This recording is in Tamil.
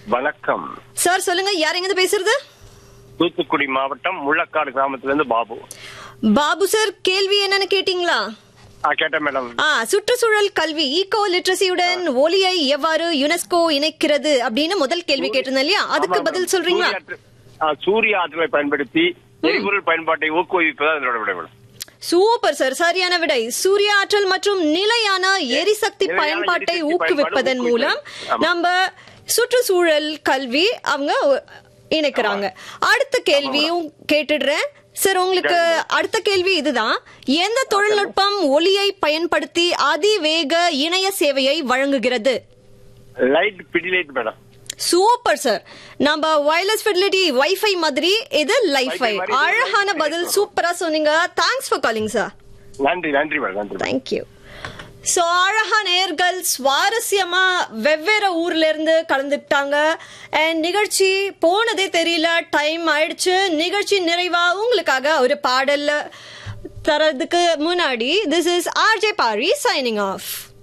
வணக்கம் சார் சொல்லுங்க யார் எங்க பேசுறது தூத்துக்குடி மாவட்டம் முள்ளக்காடு கிராமத்துல இருந்து பாபு பாபு சார் கேள்வி என்னன்னு கேட்டீங்களா ஆ கேட்டேன் மேடம் ஆ சுற்றுச்சூழல் கல்வி ஈகோ லிட்ரஸியுடன் ஒலியை எவ்வாறு யுனெஸ்கோ இணைக்கிறது அப்படின்னு முதல் கேள்வி கேட்டிருந்தேன் இல்லையா அதுக்கு ஆமா, பதில் மேடம். சொல்றீங்களா சூரிய ஆற்றல்- ஆ, சூரிய ஆற்றலை பயன்படுத்தி எரிபொருள் பயன்பாட்டை ஊக்குவிப்பதா இதனோட விட மேடம் சூப்பர் சார் சரியான விடை சூரிய ஆற்றல் மற்றும் நிலையான எரிசக்தி நிலையான பயன்பாட்டை எரிசக்தி ஊக்குவிப்பதன் பயன்பாடு மூலம் ஊக்குவித்தல். ஆமா. நம்ம சுற்றுச்சூழல் கல்வி அவங்க இணைக்கிறாங்க அடுத்த கேள்வியும் கேட்டுடுறேன் சார் உங்களுக்கு அடுத்த கேள்வி இதுதான் எந்த தொழில்நுட்பம் ஒளியை பயன்படுத்தி அதிவேக இணைய சேவையை வழங்குகிறது லைட் பிடிலைட் மேடம் சூப்பர் சார் நம்ம வயர்லெஸ் ஃபெசிலிட்டி வைஃபை மாதிரி இது லைஃபை மாதிரி இது அழகான Wi-Fi. பதில் சூப்பரா சொன்னீங்க தேங்க்ஸ் ஃபார் காலிங் சார் நன்றி நன்றி மேடம் நன்றி தேங்க்யூ ஸோ அழகா நேர்கள் சுவாரஸ்யமா வெவ்வேறு ஊர்ல இருந்து கலந்துட்டாங்க அண்ட் நிகழ்ச்சி போனதே தெரியல டைம் ஆயிடுச்சு நிகழ்ச்சி நிறைவா உங்களுக்காக ஒரு பாடல் தரதுக்கு முன்னாடி this is RJ Pari signing of